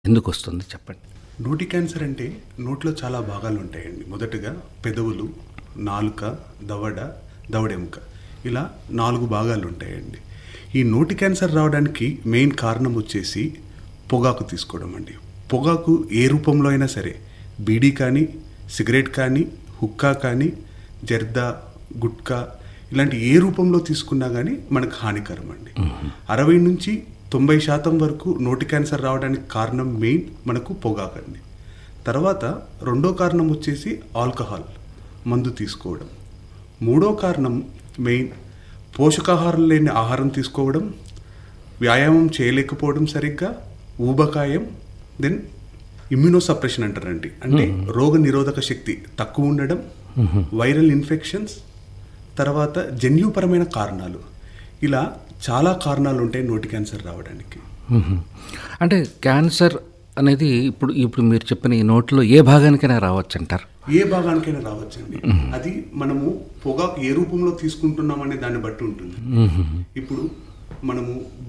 ఎందుకు వస్తుంది చెప్పండి నోటి క్యాన్సర్ అంటే నోట్లో చాలా భాగాలు ఉంటాయండి మొదటగా పెదవులు నాలుక దవడ దవడెముక ఇలా నాలుగు భాగాలు ఉంటాయండి ఈ నోటి క్యాన్సర్ రావడానికి మెయిన్ కారణం వచ్చేసి పొగాకు తీసుకోవడం అండి పొగాకు ఏ రూపంలో అయినా సరే బీడీ కానీ సిగరెట్ కానీ హుక్కా కానీ జర్దా గుట్కా ఇలాంటి ఏ రూపంలో తీసుకున్నా కానీ మనకు హానికరం అండి అరవై నుంచి తొంభై శాతం వరకు నోటి క్యాన్సర్ రావడానికి కారణం మెయిన్ మనకు పొగాకండి తర్వాత రెండో కారణం వచ్చేసి ఆల్కహాల్ మందు తీసుకోవడం మూడో కారణం మెయిన్ పోషకాహారం లేని ఆహారం తీసుకోవడం వ్యాయామం చేయలేకపోవడం సరిగ్గా ఊబకాయం దెన్ ఇమ్యూనో సప్రెషన్ అంటారండి అంటే రోగ నిరోధక శక్తి తక్కువ ఉండడం వైరల్ ఇన్ఫెక్షన్స్ తర్వాత జన్యుపరమైన కారణాలు ఇలా చాలా కారణాలు ఉంటాయి నోటి క్యాన్సర్ రావడానికి మ్మ్. అంటే క్యాన్సర్ అనేది ఇప్పుడు ఇప్పుడు మీరు చెప్పిన ఈ నోట్లో ఏ భాగానికైనా రావచ్చు అంటారు ఏ భాగానికైనా రావచ్చండి అది మనము పొగాకు ఏ రూపంలో తీసుకుంటున్నాం అనే దాన్ని బట్టి ఉంటుంది ఇప్పుడు మనము